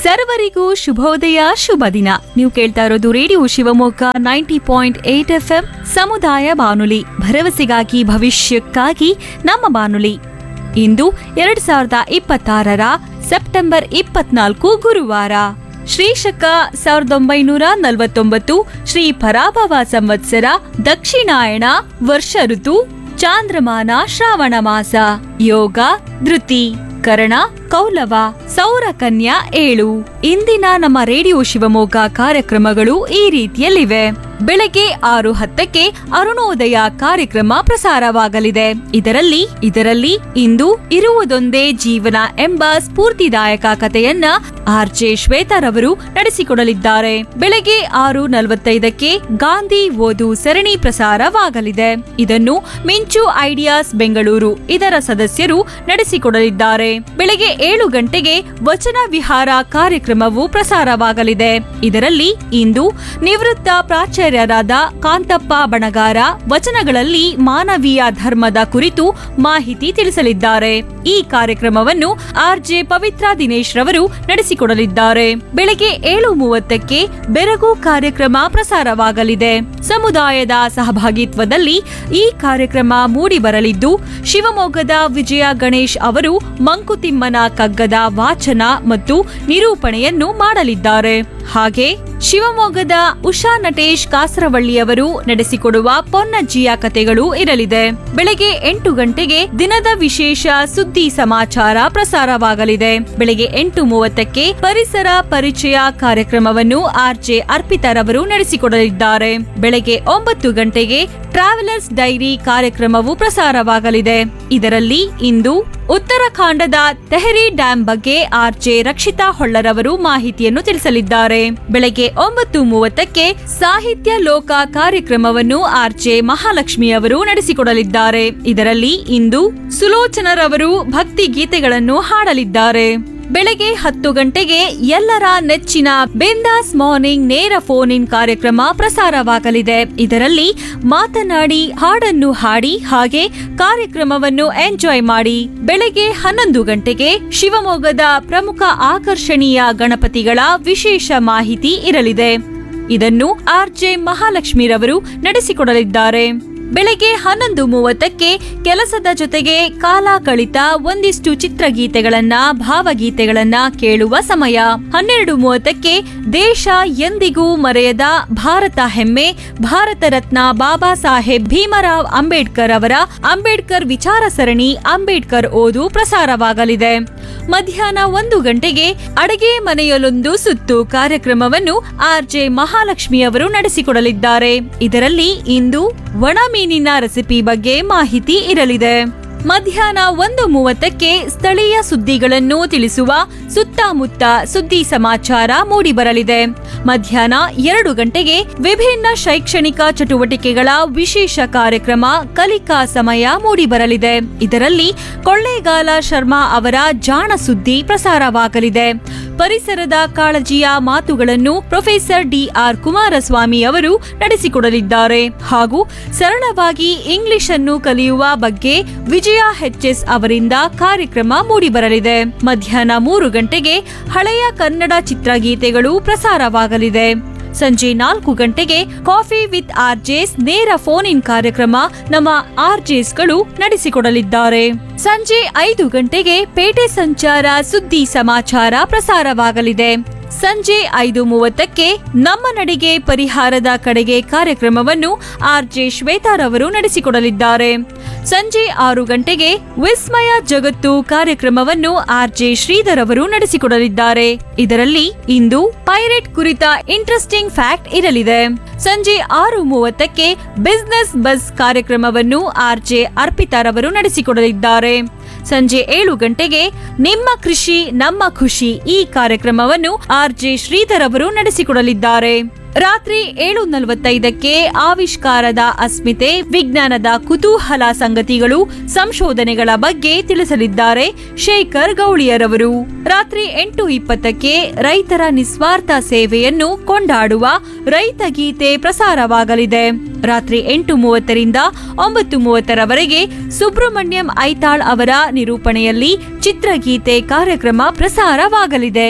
ಸರ್ವರಿಗೂ ಶುಭೋದಯ ಶುಭ ದಿನ ನೀವು ಕೇಳ್ತಾ ಇರೋದು radio Shivamogga ninety point eight F M ಸಮುದಾಯ ಬಾನುಲಿ ಭರವಸೆಗಾಗಿ ಭವಿಷ್ಯಕ್ಕಾಗಿ ನಮ್ಮ ಬಾನುಲಿ ಇಂದು ಎರಡ್ ಸಾವಿರದ ಇಪ್ಪತ್ತಾರರ ಸೆಪ್ಟೆಂಬರ್ ಇಪ್ಪತ್ನಾಲ್ಕು ಗುರುವಾರ ಶ್ರೀಶಕ ಸಾವಿರದ ಒಂಬೈನೂರ ನಲವತ್ತೊಂಬತ್ತು ಶ್ರೀ ಪರಾಭವ ಸಂವತ್ಸರ ದಕ್ಷಿಣಾಯಣ ವರ್ಷ ಋತು ಚಾಂದ್ರಮಾನ ಶ್ರಾವಣ ಮಾಸ ಯೋಗ ಧೃತಿ ಕರ್ಣ ಕೌಲವ ಸೌರ ಕನ್ಯಾ ಏಳು ಇಂದಿನ ನಮ್ಮ ರೇಡಿಯೋ ಶಿವಮೊಗ್ಗ ಕಾರ್ಯಕ್ರಮಗಳು ಈ ರೀತಿಯಲ್ಲಿವೆ ಬೆಳಗ್ಗೆ ಆರು ಹತ್ತಕ್ಕೆ ಅರುಣೋದಯ ಕಾರ್ಯಕ್ರಮ ಪ್ರಸಾರವಾಗಲಿದೆ ಇದರಲ್ಲಿ ಇದರಲ್ಲಿ ಇಂದು ಇರುವುದೊಂದೇ ಜೀವನ ಎಂಬ ಸ್ಫೂರ್ತಿದಾಯಕ ಕಥೆಯನ್ನ ಆರ್ಜೆ ಶ್ವೇತಾರವರು ನಡೆಸಿಕೊಡಲಿದ್ದಾರೆ ಬೆಳಗ್ಗೆ ಆರು ನಲವತ್ತೈದಕ್ಕೆ ಗಾಂಧಿ ಓದು ಸರಣಿ ಪ್ರಸಾರವಾಗಲಿದೆ ಇದನ್ನು ಮಿಂಚು ಐಡಿಯಾಸ್ ಬೆಂಗಳೂರು ಇದರ ಸದಸ್ಯರು ನಡೆಸಿಕೊಡಲಿದ್ದಾರೆ ಬೆಳಗ್ಗೆ ಏಳು ಗಂಟೆಗೆ ವಚನ ವಿಹಾರ ಕಾರ್ಯಕ್ರಮವು ಪ್ರಸಾರವಾಗಲಿದೆ ಇದರಲ್ಲಿ ಇಂದು ನಿವೃತ್ತ ಪ್ರಾಚಾರ್ಯರಾದ ಕಾಂತಪ್ಪ ಬಣಗಾರ ವಚನಗಳಲ್ಲಿ ಮಾನವೀಯ ಧರ್ಮದ ಕುರಿತು ಮಾಹಿತಿ ತಿಳಿಸಲಿದ್ದಾರೆ ಈ ಕಾರ್ಯಕ್ರಮವನ್ನು ಆರ್ಜೆ ಪವಿತ್ರ ದಿನೇಶ್ ರವರು ನಡೆಸಿಕೊಡಲಿದ್ದಾರೆ ಬೆಳಗ್ಗೆ ಏಳು ಮೂವತ್ತಕ್ಕೆ ಬೆರಗು ಕಾರ್ಯಕ್ರಮ ಪ್ರಸಾರವಾಗಲಿದೆ ಸಮುದಾಯದ ಸಹಭಾಗಿತ್ವದಲ್ಲಿ ಈ ಕಾರ್ಯಕ್ರಮ ಮೂಡಿಬರಲಿದ್ದು ಶಿವಮೊಗ್ಗದ ವಿಜಯ ಗಣೇಶ್ ಅವರು ಮಂಕುತಿಮ್ಮನ ಕಗ್ಗದ ವಾಚನ ಮತ್ತು ನಿರೂಪಣೆಯನ್ನು ಮಾಡಲಿದ್ದಾರೆ ಹಾಗೆ ಶಿವಮೊಗ್ಗದ ಉಷಾ ನಟೇಶ್ ಕಾಸರವಳ್ಳಿಯವರು ನಡೆಸಿಕೊಡುವ ಪೊನ್ನಜ್ಜಿಯ ಕಥೆಗಳು ಇರಲಿದೆ ಬೆಳಗ್ಗೆ ಎಂಟು ಗಂಟೆಗೆ ದಿನದ ವಿಶೇಷ ಸುದ್ದಿ ಸಮಾಚಾರ ಪ್ರಸಾರವಾಗಲಿದೆ ಬೆಳಗ್ಗೆ ಎಂಟು ಮೂವತ್ತಕ್ಕೆ ಪರಿಸರ ಪರಿಚಯ ಕಾರ್ಯಕ್ರಮವನ್ನು ಆರ್ಜೆ ಅರ್ಪಿತರವರು ನಡೆಸಿಕೊಡಲಿದ್ದಾರೆ ಬೆಳಗ್ಗೆ ಒಂಬತ್ತು ಗಂಟೆಗೆ ಟ್ರಾವೆಲರ್ಸ್ ಡೈರಿ ಕಾರ್ಯಕ್ರಮವು ಪ್ರಸಾರವಾಗಲಿದೆ ಇದರಲ್ಲಿ ಇಂದು ಉತ್ತರಾಖಂಡದ ತೆಹರಿ ಡ್ಯಾಂ ಬಗ್ಗೆ ಆರ್ಜೆ ರಕ್ಷಿತಾ ಹೊಳ್ಳರವರು ಮಾಹಿತಿಯನ್ನು ತಿಳಿಸಲಿದ್ದಾರೆ ಬೆಳಗ್ಗೆ ಒಂಬತ್ತು ಮೂವತ್ತಕ್ಕೆ ಸಾಹಿತ್ಯ ಲೋಕ ಕಾರ್ಯಕ್ರಮವನ್ನು ಆರ್ಜೆ ಮಹಾಲಕ್ಷ್ಮಿ ಅವರು ನಡೆಸಿಕೊಡಲಿದ್ದಾರೆ ಇದರಲ್ಲಿ ಇಂದು ಸುಲೋಚನರವರು ಭಕ್ತಿ ಗೀತೆಗಳನ್ನು ಹಾಡಲಿದ್ದಾರೆ ಬೆಳಗ್ಗೆ ಹತ್ತು ಗಂಟೆಗೆ ಎಲ್ಲರ ನೆಚ್ಚಿನ ಬಿಂದಾಸ್ ಮಾರ್ನಿಂಗ್ ನೇರ ಫೋನ್ ಇನ್ ಕಾರ್ಯಕ್ರಮ ಪ್ರಸಾರವಾಗಲಿದೆ ಇದರಲ್ಲಿ ಮಾತನಾಡಿ ಹಾಡನ್ನು ಹಾಡಿ ಹಾಗೆ ಕಾರ್ಯಕ್ರಮವನ್ನು ಎಂಜಾಯ್ ಮಾಡಿ ಬೆಳಗ್ಗೆ ಹನ್ನೊಂದು ಗಂಟೆಗೆ ಶಿವಮೊಗ್ಗದ ಪ್ರಮುಖ ಆಕರ್ಷಣೀಯ ಗಣಪತಿಗಳ ವಿಶೇಷ ಮಾಹಿತಿ ಇರಲಿದೆ ಇದನ್ನು ಆರ್ಜೆ ಮಹಾಲಕ್ಷ್ಮಿರವರು ನಡೆಸಿಕೊಡಲಿದ್ದಾರೆ ಬೆಳಗ್ಗೆ ಹನ್ನೊಂದು ಮೂವತ್ತಕ್ಕೆ ಕೆಲಸದ ಜೊತೆಗೆ ಕಾಲ ಕಳಿತ ಒಂದಿಷ್ಟು ಚಿತ್ರಗೀತೆಗಳನ್ನ ಭಾವಗೀತೆಗಳನ್ನ ಕೇಳುವ ಸಮಯ ಹನ್ನೆರಡು ಮೂವತ್ತಕ್ಕೆ ದೇಶ ಎಂದಿಗೂ ಮರೆಯದ ಭಾರತ ಹೆಮ್ಮೆ ಭಾರತ ರತ್ನ ಬಾಬಾ ಸಾಹೇಬ್ ಭೀಮರಾವ್ ಅಂಬೇಡ್ಕರ್ ಅವರ ಅಂಬೇಡ್ಕರ್ ವಿಚಾರ ಸರಣಿ ಅಂಬೇಡ್ಕರ್ ಓದು ಪ್ರಸಾರವಾಗಲಿದೆ ಮಧ್ಯಾಹ್ನ ಒಂದು ಗಂಟೆಗೆ ಅಡಗೆ ಮನೆಯಲ್ಲೊಂದು ಸುತ್ತು ಕಾರ್ಯಕ್ರಮವನ್ನು ಆರ್ಜೆ ಮಹಾಲಕ್ಷ್ಮಿ ಅವರು ನಡೆಸಿಕೊಡಲಿದ್ದಾರೆ ಇದರಲ್ಲಿ ಇಂದು ಒಣ ಮೀನಿನ ರೆಸಿಪಿ ಬಗ್ಗೆ ಮಾಹಿತಿ ಇರಲಿದೆ ಮಧ್ಯಾಹ್ನ ಒಂದು ಮೂವತ್ತಕ್ಕೆ ಸ್ಥಳೀಯ ಸುದ್ದಿಗಳನ್ನು ತಿಳಿಸುವ ಸುತ್ತಮುತ್ತ ಸುದ್ದಿ ಸಮಾಚಾರ ಮೂಡಿಬರಲಿದೆ ಮಧ್ಯಾಹ್ನ ಎರಡು ಗಂಟೆಗೆ ವಿಭಿನ್ನ ಶೈಕ್ಷಣಿಕ ಚಟುವಟಿಕೆಗಳ ವಿಶೇಷ ಕಾರ್ಯಕ್ರಮ ಕಲಿಕಾ ಸಮಯ ಮೂಡಿಬರಲಿದೆ ಇದರಲ್ಲಿ ಕೊಳ್ಳೇಗಾಲ ಶರ್ಮಾ ಅವರ ಜಾಣ ಸುದ್ದಿ ಪ್ರಸಾರವಾಗಲಿದೆ ಪರಿಸರದ ಕಾಳಜಿಯ ಮಾತುಗಳನ್ನು ಪ್ರೊಫೆಸರ್ ಡಿಆರ್ ಕುಮಾರಸ್ವಾಮಿ ಅವರು ನಡೆಸಿಕೊಡಲಿದ್ದಾರೆ ಹಾಗೂ ಸರಳವಾಗಿ ಇಂಗ್ಲಿಷ್ ಅನ್ನು ಕಲಿಯುವ ಬಗ್ಗೆ ವಿಜಯ ಎಚ್ಎಸ್ ಅವರಿಂದ ಕಾರ್ಯಕ್ರಮ ಮೂಡಿಬರಲಿದೆ ಮಧ್ಯಾಹ್ನ ಮೂರು ಗಂಟೆಗೆ ಹಳೆಯ ಕನ್ನಡ ಚಿತ್ರಗೀತೆಗಳು ಪ್ರಸಾರವಾಗಲಿದೆ ಸಂಜೆ ನಾಲ್ಕು ಗಂಟೆಗೆ ಕಾಫಿ ವಿತ್ ಆರ್ಜೆಸ್ ನೇರ ಫೋನ್ ಇನ್ ಕಾರ್ಯಕ್ರಮ ನಮ್ಮ ಆರ್ಜೆಸ್ಗಳು ನಡೆಸಿಕೊಡಲಿದ್ದಾರೆ ಸಂಜೆ ಐದು ಗಂಟೆಗೆ ಪೇಟೆ ಸಂಚಾರ ಸುದ್ದಿ ಸಮಾಚಾರ ಪ್ರಸಾರವಾಗಲಿದೆ ಸಂಜೆ ಐದು ಮೂವತ್ತಕ್ಕೆ ನಮ್ಮ ನಡಿಗೆ ಪರಿಹಾರದ ಕಡೆಗೆ ಕಾರ್ಯಕ್ರಮವನ್ನು ಆರ್ಜೆ ಶ್ವೇತಾರವರು ನಡೆಸಿಕೊಡಲಿದ್ದಾರೆ ಸಂಜೆ ಆರು ಗಂಟೆಗೆ ವಿಸ್ಮಯ ಜಗತ್ತು ಕಾರ್ಯಕ್ರಮವನ್ನು ಆರ್ಜೆ ಶ್ರೀಧರ್ ಅವರು ನಡೆಸಿಕೊಡಲಿದ್ದಾರೆ ಇದರಲ್ಲಿ ಇಂದು ಪೈರೇಟ್ ಕುರಿತ ಇಂಟ್ರೆಸ್ಟಿಂಗ್ ಫ್ಯಾಕ್ಟ್ ಇರಲಿದೆ ಸಂಜೆ ಆರು ಮೂವತ್ತಕ್ಕೆ ಬಿಸ್ನೆಸ್ ಬಸ್ ಕಾರ್ಯಕ್ರಮವನ್ನು ಆರ್ಜೆ ಅರ್ಪಿತಾರವರು ನಡೆಸಿಕೊಡಲಿದ್ದಾರೆ ಸಂಜೆ ಏಳು ಗಂಟೆಗೆ ನಿಮ್ಮ ಕೃಷಿ ನಮ್ಮ ಖುಷಿ ಈ ಕಾರ್ಯಕ್ರಮವನ್ನು ಆರ್ಜೆ ಶ್ರೀಧರ್ ಅವರು ನಡೆಸಿಕೊಡಲಿದ್ದಾರೆ ರಾತ್ರಿ ಏಳು ನಲವತ್ತೈದಕ್ಕೆ ಆವಿಷ್ಕಾರದ ಅಸ್ಮಿತೆ ವಿಜ್ಞಾನದ ಕುತೂಹಲ ಸಂಗತಿಗಳು ಸಂಶೋಧನೆಗಳ ಬಗ್ಗೆ ತಿಳಿಸಲಿದ್ದಾರೆ ಶೇಖರ್ ಗೌಳಿಯರವರು ರಾತ್ರಿ ಎಂಟು ಇಪ್ಪತ್ತಕ್ಕೆ ರೈತರ ನಿಸ್ವಾರ್ಥ ಸೇವೆಯನ್ನು ಕೊಂಡಾಡುವ ರೈತ ಗೀತೆ ಪ್ರಸಾರವಾಗಲಿದೆ ರಾತ್ರಿ ಎಂಟು ಮೂವತ್ತರಿಂದ ಒಂಬತ್ತು ಮೂವತ್ತರವರೆಗೆ ಸುಬ್ರಹ್ಮಣ್ಯಂ ಐತಾಳ್ ಅವರ ನಿರೂಪಣೆಯಲ್ಲಿ ಚಿತ್ರಗೀತೆ ಕಾರ್ಯಕ್ರಮ ಪ್ರಸಾರವಾಗಲಿದೆ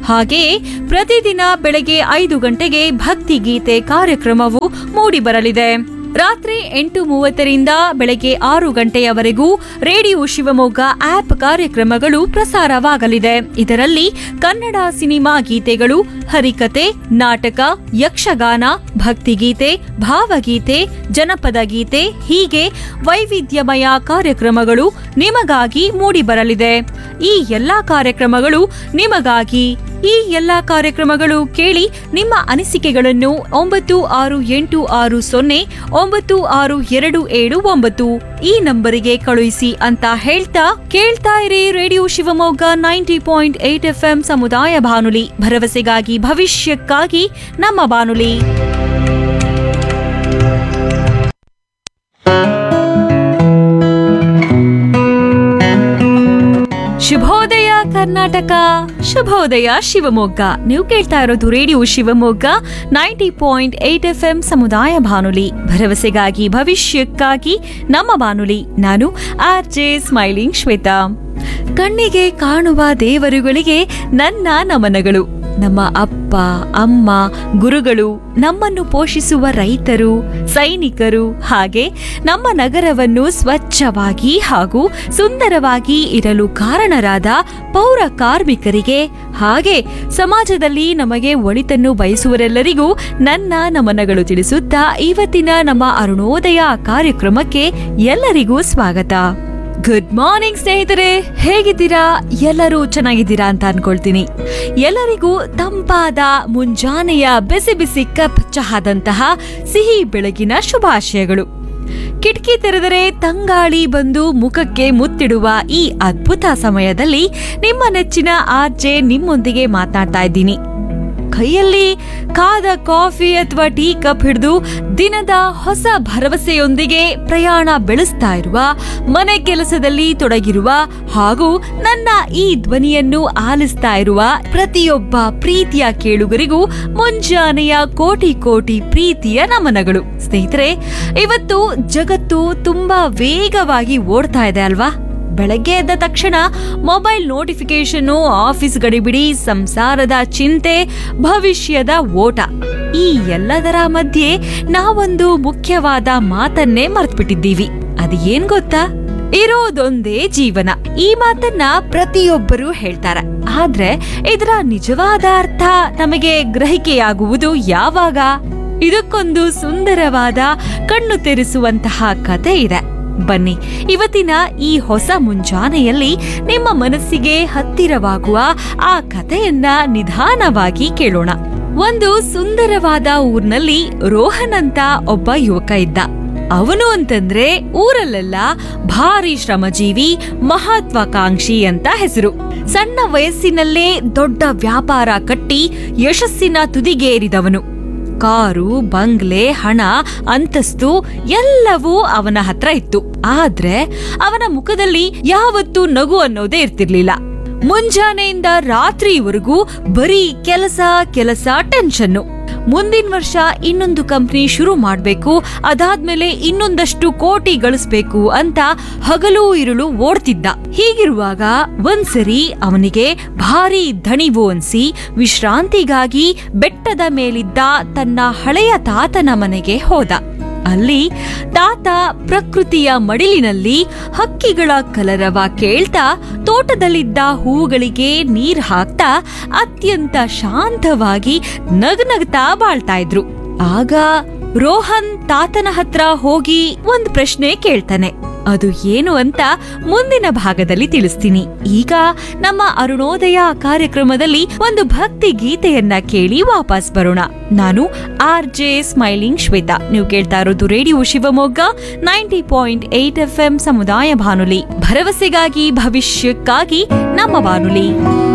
ಹಾಗೆಯೇ ಪ್ರತಿದಿನ ಬೆಳಗ್ಗೆ ಐದು ಗಂಟೆಗೆ ಭಕ್ತಿ ಗೀತೆ ಕಾರ್ಯಕ್ರಮವು ಮೂಡಿಬರಲಿದೆ ರಾತ್ರಿ ಎಂಟು ಮೂವತ್ತರಿಂದ ಬೆಳಗ್ಗೆ ಆರು ಗಂಟೆಯವರೆಗೂ ರೇಡಿಯೋ ಶಿವಮೊಗ್ಗ ಆಪ್ ಕಾರ್ಯಕ್ರಮಗಳು ಪ್ರಸಾರವಾಗಲಿದೆ ಇದರಲ್ಲಿ ಕನ್ನಡ ಸಿನಿಮಾ ಗೀತೆಗಳು ಹರಿಕತೆ ನಾಟಕ ಯಕ್ಷಗಾನ ಭಕ್ತಿಗೀತೆ ಭಾವಗೀತೆ ಜನಪದ ಗೀತೆ ಹೀಗೆ ವೈವಿಧ್ಯಮಯ ಕಾರ್ಯಕ್ರಮಗಳು ನಿಮಗಾಗಿ ಮೂಡಿಬರಲಿದೆ ಈ ಎಲ್ಲಾ ಕಾರ್ಯಕ್ರಮಗಳು ನಿಮಗಾಗಿ ಈ ಎಲ್ಲಾ ಕಾರ್ಯಕ್ರಮಗಳು ಕೇಳಿ ನಿಮ್ಮ ಅನಿಸಿಕೆಗಳನ್ನು ಒಂಬತ್ತು ಆರು ಎಂಟು ಆರು ಸೊನ್ನೆ ಒಂಬತ್ತು ಆರು ಎರಡು ಏಳು ಒಂಬತ್ತು ಈ ನಂಬರಿಗೆ ಕಳುಹಿಸಿ ಅಂತ ಹೇಳ್ತಾ ಕೇಳ್ತಾ ಇರಿ radio Shivamogga ninety point eight F ಸಮುದಾಯ ಬಾನುಲಿ ಭರವಸೆಗಾಗಿ ಭವಿಷ್ಯಕ್ಕಾಗಿ ನಮ್ಮ ಬಾನುಲಿ ಶುಭೋದಯ ಕರ್ನಾಟಕ ಶುಭೋದಯ ಶಿವಮೊಗ್ಗ ನೀವು ಕೇಳ್ತಾ ಇರೋದು radio Shivamogga ninety point eight F M ಸಮುದಾಯ ಬಾನುಲಿ ಭರವಸೆಗಾಗಿ ಭವಿಷ್ಯಕ್ಕಾಗಿ ನಮ್ಮ ಬಾನುಲಿ ನಾನು ಆರ್ ಜೆ ಸ್ಮೈಲಿಂಗ್ ಶ್ವೇತಾ ಕಣ್ಣಿಗೆ ಕಾಣುವ ದೇವರುಗಳಿಗೆ ನನ್ನ ನಮನಗಳು ನಮ್ಮ ಅಪ್ಪ ಅಮ್ಮ ಗುರುಗಳು ನಮ್ಮನ್ನು ಪೋಷಿಸುವ ರೈತರು ಸೈನಿಕರು ಹಾಗೆ ನಮ್ಮ ನಗರವನ್ನು ಸ್ವಚ್ಛವಾಗಿ ಹಾಗೂ ಸುಂದರವಾಗಿ ಇರಲು ಕಾರಣರಾದ ಪೌರ ಕಾರ್ಮಿಕರಿಗೆ ಹಾಗೆ ಸಮಾಜದಲ್ಲಿ ನಮಗೆ ಒಳಿತನ್ನು ಬಯಸುವರೆಲ್ಲರಿಗೂ ನನ್ನ ನಮನಗಳು ತಿಳಿಸುತ್ತಾ ಇವತ್ತಿನ ನಮ್ಮ ಅರುಣೋದಯ ಕಾರ್ಯಕ್ರಮಕ್ಕೆ ಎಲ್ಲರಿಗೂ ಸ್ವಾಗತ ಗುಡ್ ಮಾರ್ನಿಂಗ್ ಸ್ನೇಹಿತರೆ ಹೇಗಿದ್ದೀರಾ ಎಲ್ಲರೂ ಚೆನ್ನಾಗಿದ್ದೀರಾ ಅಂತ ಅನ್ಕೊಳ್ತೀನಿ ಎಲ್ಲರಿಗೂ ತಂಪಾದ ಮುಂಜಾನೆಯ ಬಿಸಿ ಬಿಸಿ ಕಪ್ ಚಹಾದಂತಹ ಸಿಹಿ ಬೆಳಗಿನ ಶುಭಾಶಯಗಳು ಕಿಟಕಿ ತೆರೆದರೆ ತಂಗಾಳಿ ಬಂದು ಮುಖಕ್ಕೆ ಮುತ್ತಿಡುವ ಈ ಅದ್ಭುತ ಸಮಯದಲ್ಲಿ ನಿಮ್ಮ ನೆಚ್ಚಿನ ಆರ್ಜೆ ನಿಮ್ಮೊಂದಿಗೆ ಮಾತನಾಡ್ತಾ ಇದ್ದೀನಿ ಕೈಯಲ್ಲಿ ಕಾದ ಕಾಫಿ ಅಥವಾ ಟೀ ಕಪ್ ಹಿಡಿದು ದಿನದ ಹೊಸ ಭರವಸೆಯೊಂದಿಗೆ ಪ್ರಯಾಣ ಬೆಳೆಸ್ತಾ ಇರುವ ಮನೆ ಕೆಲಸದಲ್ಲಿ ತೊಡಗಿರುವ ಹಾಗೂ ನನ್ನ ಈ ಧ್ವನಿಯನ್ನು ಆಲಿಸ್ತಾ ಇರುವ ಪ್ರತಿಯೊಬ್ಬ ಪ್ರೀತಿಯ ಕೇಳುಗರಿಗೂ ಮುಂಜಾನೆಯ ಕೋಟಿ ಕೋಟಿ ಪ್ರೀತಿಯ ನಮನಗಳು ಸ್ನೇಹಿತರೆ ಇವತ್ತು ಜಗತ್ತು ತುಂಬಾ ವೇಗವಾಗಿ ಓಡ್ತಾ ಇದೆ ಅಲ್ವಾ ಬೆಳಗ್ಗೆ ಎದ್ದ ತಕ್ಷಣ ಮೊಬೈಲ್ ನೋಟಿಫಿಕೇಶನ್ ಆಫೀಸ್ ಗಡಿಬಿಡಿ ಸಂಸಾರದ ಚಿಂತೆ ಭವಿಷ್ಯದ ಓಟ ಈ ಎಲ್ಲದರ ಮಧ್ಯೆ ನಾವೊಂದು ಮುಖ್ಯವಾದ ಮಾತನ್ನೇ ಮರ್ತ್ಬಿಟ್ಟಿದ್ದೀವಿ ಅದು ಏನ್ ಗೊತ್ತಾ ಇರೋದೊಂದೇ ಜೀವನ ಈ ಮಾತನ್ನ ಪ್ರತಿಯೊಬ್ಬರು ಹೇಳ್ತಾರೆ ಆದ್ರೆ ಇದರ ನಿಜವಾದ ಅರ್ಥ ನಮಗೆ ಗ್ರಹಿಕೆಯಾಗುವುದು ಯಾವಾಗ ಇದಕ್ಕೊಂದು ಸುಂದರವಾದ ಕಣ್ಣು ತೆರೆಸುವಂತಹ ಕತೆ ಇದೆ ಬನ್ನಿ ಇವತ್ತಿನ ಈ ಹೊಸ ಮುಂಜಾನೆಯಲ್ಲಿ ನಿಮ್ಮ ಮನಸ್ಸಿಗೆ ಹತ್ತಿರವಾಗುವ ಆ ಕಥೆಯನ್ನ ನಿಧಾನವಾಗಿ ಕೇಳೋಣ ಒಂದು ಸುಂದರವಾದ ಊರ್ನಲ್ಲಿ ರೋಹನ್ ಅಂತ ಒಬ್ಬ ಯುವಕ ಇದ್ದ ಅವನು ಅಂತಂದ್ರೆ ಊರಲ್ಲೆಲ್ಲ ಭಾರಿ ಶ್ರಮಜೀವಿ ಮಹತ್ವಾಕಾಂಕ್ಷಿ ಅಂತ ಹೆಸರು ಸಣ್ಣ ವಯಸ್ಸಿನಲ್ಲೇ ದೊಡ್ಡ ವ್ಯಾಪಾರ ಕಟ್ಟಿ ಯಶಸ್ಸಿನ ತುದಿಗೇರಿದವನು ಕಾರು ಬಂಗ್ಲೆ ಹಣ ಅಂತಸ್ತು ಎಲ್ಲವೂ ಅವನ ಹತ್ರ ಇತ್ತು ಆದ್ರೆ ಅವನ ಮುಖದಲ್ಲಿ ಯಾವತ್ತೂ ನಗು ಅನ್ನೋದೇ ಇರ್ತಿರ್ಲಿಲ್ಲ ಮುಂಜಾನೆಯಿಂದ ರಾತ್ರಿವರೆಗೂ ಬರೀ ಕೆಲಸ ಕೆಲಸ ಟೆನ್ಷನ್ನು ಮುಂದಿನ ವರ್ಷ ಇನ್ನೊಂದು ಕಂಪ್ನಿ ಶುರು ಮಾಡ್ಬೇಕು ಅದಾದ್ಮೇಲೆ ಇನ್ನೊಂದಷ್ಟು ಕೋಟಿ ಗಳಿಸ್ಬೇಕು ಅಂತ ಹಗಲು ಇರುಳು ಓಡ್ತಿದ್ದ ಹೀಗಿರುವಾಗ ಒಂದ್ಸರಿ ಅವನಿಗೆ ಭಾರಿ ದಣಿವು ಅನ್ಸಿ ವಿಶ್ರಾಂತಿಗಾಗಿ ಬೆಟ್ಟದ ಮೇಲಿದ್ದ ತನ್ನ ಹಳೆಯ ತಾತನ ಮನೆಗೆ ಹೋದ ಅಲ್ಲಿ ತಾತ ಪ್ರಕೃತಿಯ ಮಡಿಲಿನಲ್ಲಿ ಹಕ್ಕಿಗಳ ಕಲರವ ಕೇಳ್ತಾ ತೋಟದಲ್ಲಿದ್ದ ಹೂಗಳಿಗೆ ನೀರ್ ಹಾಕ್ತಾ ಅತ್ಯಂತ ಶಾಂತವಾಗಿ ನಗನಗ್ತಾ ಬಾಳ್ತಾ ಇದ್ರು ಆಗ ರೋಹನ್ ತಾತನ ಹತ್ರ ಹೋಗಿ ಒಂದ್ ಪ್ರಶ್ನೆ ಕೇಳ್ತಾನೆ ಅದು ಏನು ಅಂತ ಮುಂದಿನ ಭಾಗದಲ್ಲಿ ತಿಳಿಸ್ತೀನಿ ಈಗ ನಮ್ಮ ಅರುಣೋದಯ ಕಾರ್ಯಕ್ರಮದಲ್ಲಿ ಒಂದು ಭಕ್ತಿ ಗೀತೆಯನ್ನ ಕೇಳಿ ವಾಪಸ್ ಬರೋಣ ನಾನು ಆರ್ ಜೆ ಸ್ಮೈಲಿಂಗ್ ಶ್ವೇತಾ ನೀವು ಕೇಳ್ತಾ ಇರೋದು radio Shivamogga ninety point eight F ಸಮುದಾಯ ಬಾನುಲಿ ಭರವಸೆಗಾಗಿ ಭವಿಷ್ಯಕ್ಕಾಗಿ ನಮ್ಮ ಬಾನುಲಿ